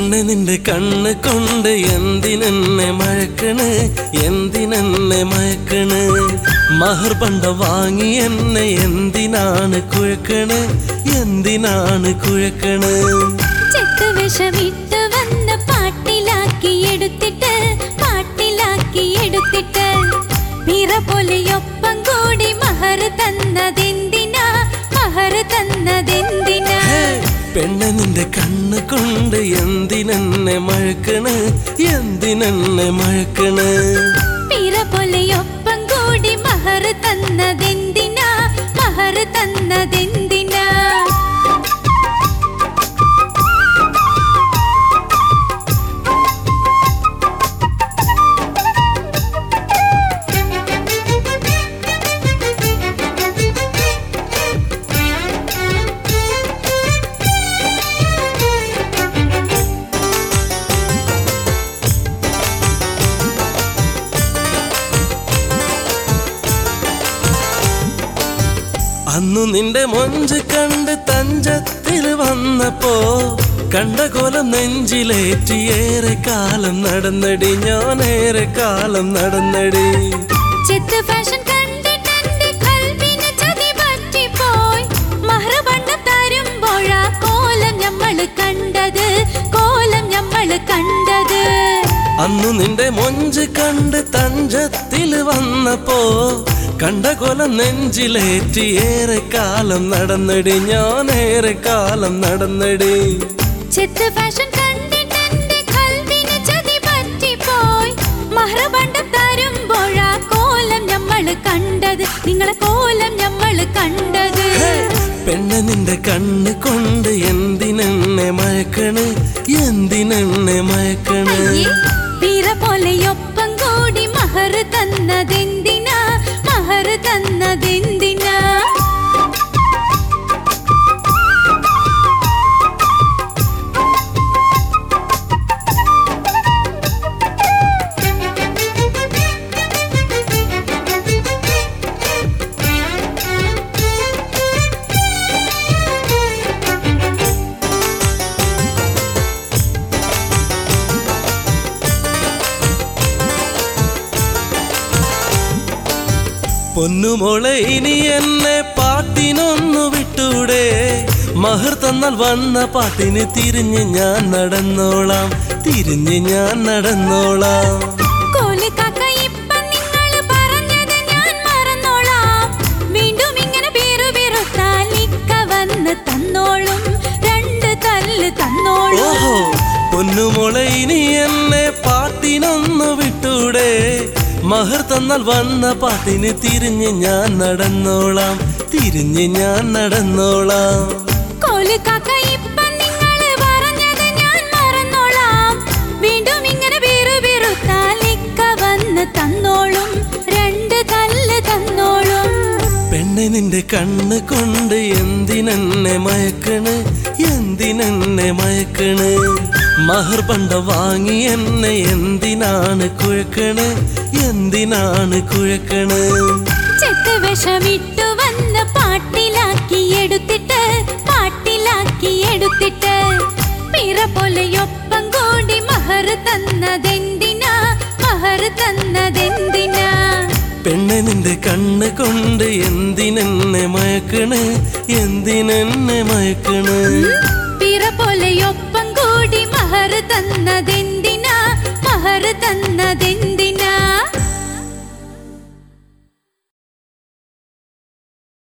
പെണ്ണ് നിന്റെ കണ്ണ് കൊണ്ട് എന്തിനെന്നെ മഴക്കണ് എന്തിനെന്നെ മയക്കണ് മഹർ പണ്ട വാങ്ങി എന്നെ എന്തിനാണ് കുഴക്കണ് എന്തിനാണ് കുഴക്കണ് ചെത്ത് വിഷമിട്ട് വന്ന് പാട്ടിലാക്കി എടുത്തിട്ട് പാട്ടിലാക്കി എടുത്തിട്ട് പിറ പോലെയൊപ്പം കൂടി മഹർ തന്നതെന്തിനാ മഹർ തന്നതെന്തിനാ ഹേ, പെണ്ണ് നിന്റെ കണ്ണ് കൊണ്ട് എന്തിനെന്നെ മഴക്കണ് എന്തിനെന്നെ മഴക്കണ് പിറ പോലെയൊപ്പം കൂടി മഹർ തന്നതെന്തിനാ മഹർ തന്നതെന്തിനാ അന്നു നിന്റെ മൊഞ്ച് കണ്ട് തഞ്ചത്തിൽ വന്നപ്പോ കണ്ട കോലം നെഞ്ചിലേറ്റി ഏറെ കാലം നടന്നടി ഞാനേറെ കാലം നടന്നടി ചെത്ത് ഫാഷൻ കണ്ടിട്ട് എന്റെ കൽവിന് ചതി പറ്റിപ്പോയി മഹർ പണ്ടം തരുമ്പോഴാ കോലം ഞമ്മള് കണ്ടത് കോലം ഞമ്മള് കണ്ടത് അന്നു നിന്റെ മൊഞ്ച് കണ്ട് തഞ്ചത്തിൽ വന്നപ്പോ കണ്ട കൊലം നെഞ്ചിലേറ്റി ഏറെ കാലം നടന്നടി ഞാനേറെ കാലം നടന്നടി ചെത്ത് ഫാഷൻ കണ്ടിട്ട് എന്റെ കൽവിന് ചതി പറ്റിപ്പോയി മഹർ പണ്ടം തരുമ്പോഴാ കോലം ഞമ്മള് കണ്ടത് നിങ്ങളെ കോലം ഞമ്മള് കണ്ടത് ഹേ, പെണ്ണ് നിന്റെ കണ്ണ് കൊണ്ട് എന്തിനെന്നെ മയക്കണ് എന്തിനെന്നെ മയക്കണ് അയ്യേ, പിറ പോലെയൊപ്പം കൂടി മഹർ തന്നതെന്തിനാ മഹർ തന്നതെന്തിനാ പൊന്നുമോളെ ഇനി എന്നെ പാട്ടിനൊന്നു വിട്ടൂടെ മഹർ തന്നാൽ വന്ന പാട്ടിന് തിരിഞ്ഞ് ഞാൻ നടന്നോളാം തിരിഞ്ഞ് ഞാൻ നടന്നോളാം കോലിക്കാക്ക ഇപ്പം നിങ്ങള് പറഞ്ഞത് ഞാൻ മറന്നോളാം. വീണ്ടും ഇങ്ങനെ പിറുപിറുത്താൽ ഇക്ക വന്ന് തന്നോളും രണ്ട് തല്ല് തന്നോളും ഓഹോ പൊന്നുമോളെ ഇനി എന്നെ പാട്ടിനൊന്നു വിട്ടൂടെ മഹർ തന്നാൽ വന്ന പാട്ടിന് തിരിഞ്ഞ് ഞാൻ നടന്നോളാം തിരിഞ്ഞ് ഞാൻ നടന്നോളാം കോലിക്കാക്ക ഇപ്പം നിങ്ങള് പറഞ്ഞത് ഞാൻ മറന്നോളാം. വീണ്ടും ഇങ്ങനെ പിറുപിറുത്താൽ ഇക്ക വന്ന് തന്നോളും രണ്ട് തല്ല് തന്നോളും പെണ്ണെ നിന്റെ കണ്ണ് കൊണ്ട് എന്തിനെന്നെ മയക്കണ് എന്തിനെന്നെ മയക്കണ് മഹർ പണ്ട വാങ്ങി എന്നെ എന്തിനാണ് കുഴക്കണ് എന്തിനാണ് കുഴക്കണ് ചെത്ത് വിഷമിട്ടു വന്ന് പാട്ടിലാക്കി എടുത്തിട്ട് പാട്ടിലാക്കി എടുത്തിട്ട് പിറ പോലെയൊപ്പം കൂടി മഹർ തന്നതെന്തിനാ മഹർ തന്നതെന്തിനാ പെണ്ണെ നിന്റെ കണ്ണ് കൊണ്ട് എന്തിനെന്നെ മയക്കണ് എന്തിനെന്നെ മയക്കണ്